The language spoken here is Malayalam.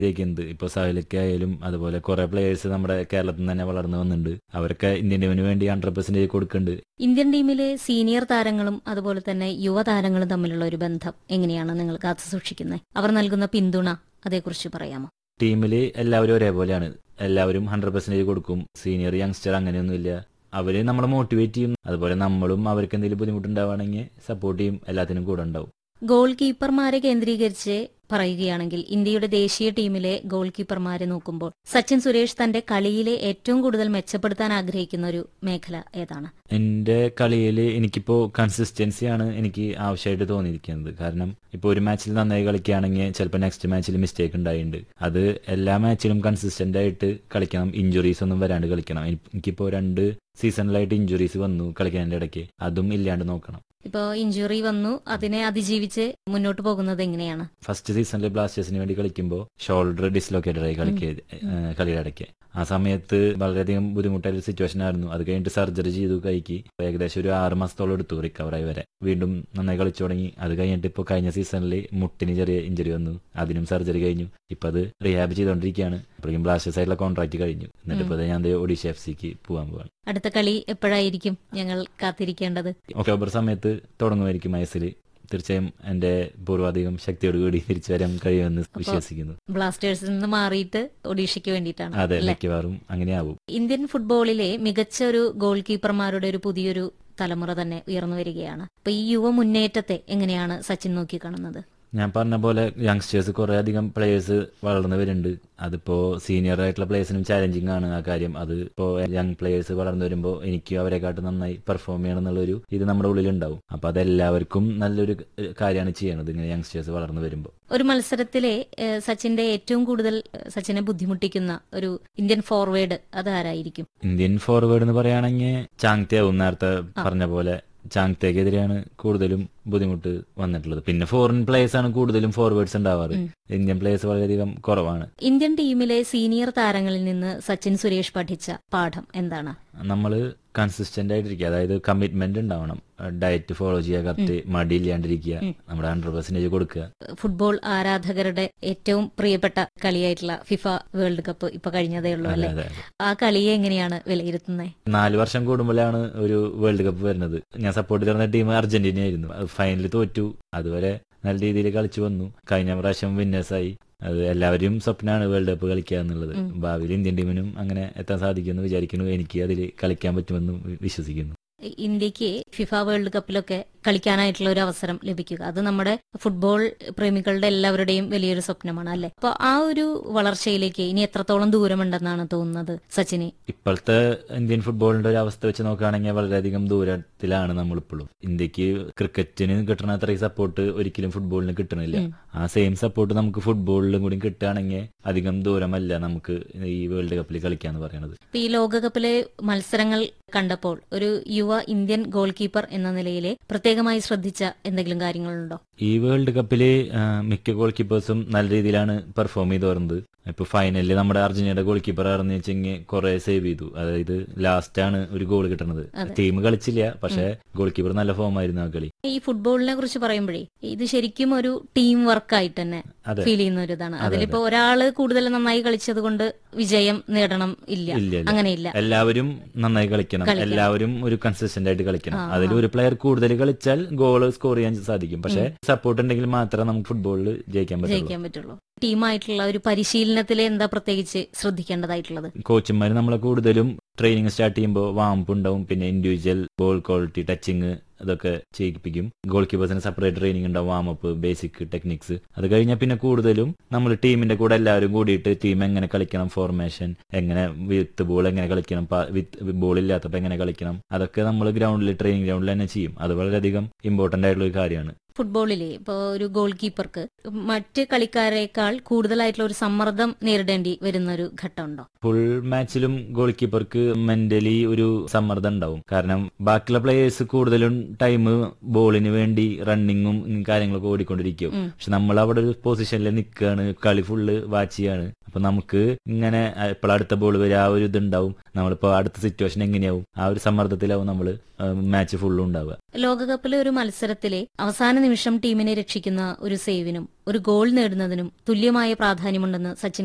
ജയിക്കുന്നത് ഇപ്പൊ സാഹിലൊക്കെ ആയാലും അതുപോലെ കുറെ പ്ലേയേഴ്സ് നമ്മുടെ കേരളത്തിൽ നിന്ന് തന്നെ വളർന്നു വന്നിട്ടുണ്ട് അവരൊക്കെ ഇന്ത്യൻ ടീമിന് വേണ്ടി ഹൺഡ്രഡ് പെർസെന്റേജ് കൊടുക്കുന്നുണ്ട് ഇന്ത്യൻ ടീമിലെ സീനിയർ താരങ്ങളും അതുപോലെ തന്നെ യുവതാരങ്ങളും തമ്മിലുള്ള ഒരു ബന്ധം എങ്ങനെയാണ് നിങ്ങൾ കാത്തു സൂക്ഷിക്കുന്നത് അവർ നൽകുന്ന പിന്തുണ അതേക്കുറിച്ച് പറയാമോ ടീമിൽ എല്ലാവരും ഒരേപോലെയാണ് എല്ലാവരും ഹൺഡ്രഡ് പെർസെന്റേജ് കൊടുക്കും സീനിയർ യങ്സ്റ്റർ അങ്ങനെയൊന്നുമില്ല അവര് നമ്മളെ മോട്ടിവേറ്റ് ചെയ്യും അതുപോലെ നമ്മളും അവർക്ക് എന്തെങ്കിലും ബുദ്ധിമുട്ടുണ്ടാവുകയാണെങ്കിൽ സപ്പോർട്ട് ചെയ്യും എല്ലാത്തിനും കൂടെ ഉണ്ടാവും ഗോൾ കീപ്പർമാരെ കേന്ദ്രീകരിച്ച് പറയുകയാണെങ്കിൽ ഇന്ത്യയുടെ ദേശീയ ടീമിലെ ഗോൾ കീപ്പർമാരെ നോക്കുമ്പോൾ സച്ചിൻ സുരേഷ് തന്റെ കളിയിലെ ഏറ്റവും കൂടുതൽ മെച്ചപ്പെടുത്താൻ ആഗ്രഹിക്കുന്ന ഒരു മേഖല ഏതാണ് എന്റെ കളിയിൽ എനിക്കിപ്പോ കൺസിസ്റ്റൻസിയാണ് എനിക്ക് ആവശ്യമായിട്ട് തോന്നിയിരിക്കുന്നത് കാരണം ഇപ്പോൾ ഒരു മാച്ചിൽ നന്നായി കളിക്കുകയാണെങ്കിൽ ചിലപ്പോൾ നെക്സ്റ്റ് മാച്ചിൽ മിസ്റ്റേക്ക് ഉണ്ടായിട്ടുണ്ട് അത് എല്ലാ മാച്ചിലും കൺസിസ്റ്റന്റ് ആയിട്ട് കളിക്കണം ഇഞ്ചുറീസ് ഒന്നും വരാണ്ട് കളിക്കണം എനി- എനിക്കിപ്പോ രണ്ട് സീസണിലായിട്ട് ഇഞ്ചുറീസ് വന്നു കളിക്കാൻ്റെ ഇടയ്ക്ക് അതും ഇല്ലാണ്ട് നോക്കണം ഇപ്പോൾ ഇഞ്ചുറി വന്നു അതിനെ അതിജീവിച്ച് മുന്നോട്ട് പോകുന്നത് എങ്ങനെയാണ് ഫസ്റ്റ് സീസണിൽ ബ്ലാസ്റ്റേഴ്സിന് വേണ്ടി കളിക്കുമ്പോൾ ഷോൾഡർ ഡിസ്ലൊക്കേറ്റഡ് ആയി കളിക്കുക ഏഹ് കളിയുടെ ഇടയ്ക്ക് ആ സമയത്ത് വളരെയധികം ബുദ്ധിമുട്ടായ ഒരു സിറ്റുവേഷൻ ആയിരുന്നു അത് കഴിഞ്ഞിട്ട് സർജറി ചെയ്തു കൈക്ക് ഏകദേശം ഒരു ആറ് മാസത്തോളം എടുത്തു റിക്കവർ ആയി വരെ വീണ്ടും നന്നായി കളിച്ചു തുടങ്ങി അത് കഴിഞ്ഞിട്ട് ഇപ്പോൾ കഴിഞ്ഞ സീസണിൽ മുട്ടിന് ചെറിയ ഇഞ്ചുറി വന്നു അതിനും സർജറി കഴിഞ്ഞു ഇപ്പൊ അത് റീഹാബ് ചെയ്തുകൊണ്ടിരിക്കുകയാണ് അപ്പോഴേക്കും ബ്ലാസ്റ്റേഴ്സ് ആയിട്ടുള്ള കോൺട്രാക്ട് കഴിഞ്ഞു എന്നിട്ട് ഇപ്പോൾ ഞാൻ ദേ ഒഡീഷ എഫ് സിക്ക് പോകാൻ പോവാണ് അടുത്ത കളി എപ്പോഴായിരിക്കും ഞങ്ങൾ കാത്തിരിക്കേണ്ടത് ഒക്ടോബർ സമയത്ത് തുടങ്ങുമായിരിക്കും ഐസിൽ തീർച്ചയായും എന്റെ പൂർവാധികം ശക്തിയോടുകൂടി തിരിച്ചു വരാൻ കഴിയുമെന്ന് വിശ്വസിക്കുന്നു ബ്ലാസ്റ്റേഴ്സിൽ നിന്ന് മാറിയിട്ട് ഒഡീഷയ്ക്ക് വേണ്ടിയിട്ടാണ് അതെ അല്ലേ മിക്കവാറും അങ്ങനെയാവും ഇന്ത്യൻ ഫുട്ബോളിലെ മികച്ച ഒരു ഗോൾ കീപ്പർമാരുടെ ഒരു പുതിയൊരു തലമുറ തന്നെ ഉയർന്നു വരികയാണ് അപ്പൊ ഈ യുവ മുന്നേറ്റത്തെ എങ്ങനെയാണ് സച്ചിൻ നോക്കി കാണുന്നത് ഞാൻ പറഞ്ഞ പോലെ യങ്സ്റ്റേഴ്സ് കുറെ അധികം പ്ലേയേഴ്സ് വളർന്നു വരുന്നുണ്ട് അതിപ്പോ സീനിയർ ആയിട്ടുള്ള പ്ലേയേഴ്സിനും ചാലഞ്ചിങ് ആണ് ആ കാര്യം അത് ഇപ്പോ യങ് പ്ലേയേഴ്സ് വളർന്നു വരുമ്പോൾ എനിക്ക് അവരെക്കാട്ട് നന്നായി പെർഫോം ചെയ്യണം എന്നുള്ളൊരു ഇത് നമ്മുടെ ഉള്ളിലുണ്ടാവും അപ്പൊ അതെല്ലാവർക്കും നല്ലൊരു കാര്യമാണ് ചെയ്യണത് ഇങ്ങനെ യങ്സ്റ്റേഴ്സ് വളർന്നു വരുമ്പോൾ ഒരു മത്സരത്തിലെ ഏഹ്, സച്ചിന്റെ ഏറ്റവും കൂടുതൽ ഏഹ്, സച്ചിനെ ബുദ്ധിമുട്ടിക്കുന്ന ഒരു ഇന്ത്യൻ ഫോർവേഡ് അതാരായിരിക്കും ഇന്ത്യൻ ഫോർവേഡ് എന്ന് പറയുകയാണെങ്കിൽ ചാങ്തയാവും നേരത്തെ പറഞ്ഞ പോലെ ചാങ്തയ്ക്കെതിരെയാണ് കൂടുതലും ബുദ്ധിമുട്ട് വന്നിട്ടുള്ളത് പിന്നെ ഫോറിൻ പ്ലേയേഴ്സ് ആണ് കൂടുതലും ഫോർവേഡ്സ് ഉണ്ടാവാറ് ഇന്ത്യൻ പ്ലേയേഴ്സ് വളരെയധികം കുറവാണ് ഇന്ത്യൻ ടീമിലെ സീനിയർ താരങ്ങളിൽ നിന്ന് സച്ചിൻ സുരേഷ് പഠിച്ച പാഠം എന്താണ് നമ്മൾ കൺസിസ്റ്റന്റ് ആയിട്ടിരിക്കുക അതായത് കമ്മിറ്റ്മെന്റ് ഉണ്ടാവണം ഡയറ്റ് ഫോളോ ചെയ്യുക കറക്റ്റ് മടിയില്ലാണ്ടിരിക്കുക നമ്മുടെ ഹൺഡ്രഡ് പെർസെന്റേജ് കൊടുക്കുക ഫുട്ബോൾ ആരാധകരുടെ ഏറ്റവും പ്രിയപ്പെട്ട കളിയായിട്ടുള്ള ഫിഫ വേൾഡ് കപ്പ് ഇപ്പൊ കഴിഞ്ഞതേ ഉള്ളൂ അതെ അല്ലെ അതെ അതെ. ആ കളിയെ എങ്ങനെയാണ് വിലയിരുത്തുന്നത് നാല് വർഷം കൂടുമ്പോഴാണ് ഒരു വേൾഡ് കപ്പ് വരുന്നത് ഞാൻ സപ്പോർട്ട് ചെയ്യുന്ന ടീം അർജന്റീന ആയിരുന്നു ഫൈനലിൽ തോറ്റു അതുവരെ നല്ല രീതിയിൽ കളിച്ചു വന്നു കഴിഞ്ഞ പ്രാവശ്യം വിന്നേഴ്സായി അത് എല്ലാവരും സ്വപ്നമാണ് വേൾഡ് കപ്പ് കളിക്കുക എന്നുള്ളത് ഭാവിയിൽ ഇന്ത്യൻ ടീമിനും അങ്ങനെ എത്താൻ സാധിക്കുമെന്ന് വിചാരിക്കുന്നു എനിക്ക് അതിൽ കളിക്കാൻ പറ്റുമെന്ന് വിശ്വസിക്കുന്നു ഇന്ത്യക്ക് ഫിഫ വേൾഡ് കപ്പിലൊക്കെ കളിക്കാനായിട്ടുള്ള ഒരു അവസരം ലഭിക്കുക അത് നമ്മുടെ ഫുട്ബോൾ പ്രേമികളുടെ എല്ലാവരുടെയും വലിയൊരു സ്വപ്നമാണ് അല്ലെ അപ്പൊ ആ ഒരു വളർച്ചയിലേക്ക് ഇനി എത്രത്തോളം ദൂരമുണ്ടെന്നാണ് തോന്നുന്നത് സച്ചിന് ഇപ്പോഴത്തെ ഇന്ത്യൻ ഫുട്ബോളിന്റെ ഒരു അവസ്ഥ വെച്ച് നോക്കുകയാണെങ്കിൽ വളരെയധികം ദൂരത്തിലാണ് നമ്മളിപ്പോഴും ഇന്ത്യക്ക് ക്രിക്കറ്റിന് കിട്ടുന്ന അത്രയും സപ്പോർട്ട് ഒരിക്കലും ഫുട്ബോളിന് കിട്ടണില്ല ആ സെയിം സപ്പോർട്ട് നമുക്ക് ഫുട്ബോളിലും കൂടി കിട്ടുകയാണെങ്കിൽ അധികം ദൂരമല്ല നമുക്ക് ഈ വേൾഡ് കപ്പിൽ കളിക്കാന്ന് പറയണത് ഇപ്പൊ ഈ ലോകകപ്പിലെ മത്സരങ്ങൾ കണ്ടപ്പോൾ ഒരു യുവ ഇന്ത്യൻ ഗോൾ കീപ്പർ എന്ന നിലയിലെ പ്രത്യേകമായി ശ്രദ്ധിച്ച എന്തെങ്കിലും കാര്യങ്ങളുണ്ടോ ഈ വേൾഡ് കപ്പില് ആ, മിക്ക ഗോൾ കീപ്പേഴ്സും നല്ല രീതിയിലാണ് പെർഫോം ചെയ്ത് വരുന്നത് ഇപ്പൊ ഫൈനലിൽ നമ്മുടെ അർജന്റീനയുടെ ഗോൾ കീപ്പർ ആണെന്ന് വെച്ചെങ്കിൽ കുറെ സേവ് ചെയ്തു അതായത് ലാസ്റ്റ് ആണ് ഒരു ഗോൾ കിട്ടുന്നത് ടീം കളിച്ചില്ല പക്ഷെ ഗോൾ കീപ്പർ നല്ല ഫോം ആയിരുന്നു ആ കളി ഈ ഫുട്ബോളിനെ കുറിച്ച് പറയുമ്പോഴേ ഇത് ശരിക്കും ഒരു ടീം വർക്കായിട്ട് തന്നെ അതെ. ഫീൽ ചെയ്യുന്ന ഒരു ഇതാണ് അതിലിപ്പോ ഒരാള് കൂടുതൽ നന്നായി കളിച്ചത് കൊണ്ട് വിജയം നേടണം ഇല്ല ഇല്ല ഇല്ല അങ്ങനെയില്ല എല്ലാവരും നന്നായി കളിക്കണം എല്ലാവരും ഒരു കൺസിസ്റ്റന്റ് ആയിട്ട് കളിക്കണം അതിൽ ഒരു പ്ലെയർ കൂടുതൽ കളിച്ചാൽ ഗോൾ സ്കോർ ചെയ്യാൻ സാധിക്കും പക്ഷെ സപ്പോർട്ട് ഉണ്ടെങ്കിൽ മാത്രമേ നമുക്ക് ഫുട്ബോളിൽ ജയിക്കാൻ പറ്റുള്ളൂ ജയിക്കാൻ പറ്റുള്ളൂ ടീമായിട്ടുള്ള ഒരു പരിശീലനത്തിൽ എന്താ പ്രത്യേകിച്ച് ശ്രദ്ധിക്കേണ്ടതായിട്ടുള്ളത് കോച്ചുമാർ നമ്മളെ കൂടുതലും ട്രെയിനിങ് സ്റ്റാർട്ട് ചെയ്യുമ്പോൾ വാമ്പ് ഉണ്ടാവും പിന്നെ ഇൻഡിവിജ്വൽ ബോൾ ക്വാളിറ്റി ടച്ചിങ് അതൊക്കെ ചെയ്യിപ്പിക്കും ഗോൾ കീപ്പേഴ്സിന് സെപ്പറേറ്റ് ട്രെയിനിങ് ഉണ്ടാവും വാമപ്പ് ബേസിക് ടെക്നിക്സ് അത് കഴിഞ്ഞാൽ പിന്നെ കൂടുതലും നമ്മൾ ടീമിന്റെ കൂടെ എല്ലാവരും കൂടിയിട്ട് ടീം എങ്ങനെ കളിക്കണം ഫോർമേഷൻ എങ്ങനെ വിത്ത് ബോൾ എങ്ങനെ കളിക്കണം വിത്ത് ബോൾ ഇല്ലാത്തപ്പോൾ എങ്ങനെ കളിക്കണം അതൊക്കെ നമ്മൾ ഗ്രൗണ്ടിൽ ട്രെയിനിങ് ഗ്രൗണ്ടിൽ തന്നെ ചെയ്യും അത് വളരെയധികം ഇമ്പോർട്ടന്റ് ആയിട്ടുള്ള ഒരു കാര്യമാണ് ഫുട്ബോളിലെ ഇപ്പോൾ ഒരു ഗോൾ കീപ്പർക്ക് മറ്റ് കളിക്കാരേക്കാൾ കൂടുതലായിട്ടുള്ള ഒരു സമ്മർദ്ദം നേരിടേണ്ടി വരുന്ന ഒരു ഘട്ടമുണ്ടോ ഫുൾ മാച്ചിലും ഗോൾ കീപ്പർക്ക് മെന്റലി ഒരു സമ്മർദ്ദം ഉണ്ടാവും കാരണം ബാക്കിയുള്ള പ്ലേയേഴ്സ് കൂടുതലും ടൈം ബോളിന് വേണ്ടി റണ്ണിങ്ങും കാര്യങ്ങളൊക്കെ ഓടിക്കൊണ്ടിരിക്കും പക്ഷെ നമ്മൾ അവിടെ ഒരു പൊസിഷനിൽ നിൽക്കുകയാണ് കളി ഫുള്ള് വാച്ച് ചെയ്യാണ് അപ്പൊ നമുക്ക് ഇങ്ങനെ ഇപ്പോൾ അടുത്ത ബോൾ വരെ ആ ഒരു ഇതുണ്ടാവും നമ്മളിപ്പോ അടുത്ത സിറ്റുവേഷൻ എങ്ങനെയാവും ആ ഒരു സമ്മർദ്ദത്തിലാവും നമ്മൾ മാച്ച് ഫുള്ളും ഉണ്ടാവുക ലോകകപ്പിലെ ഒരു മത്സരത്തിലെ അവസാന നിമിഷം ടീമിനെ രക്ഷിക്കുന്ന ഒരു സേവിനും ഒരു ഗോൾ നേടുന്നതിനും തുല്യമായ പ്രാധാന്യമുണ്ടെന്ന് സച്ചിൻ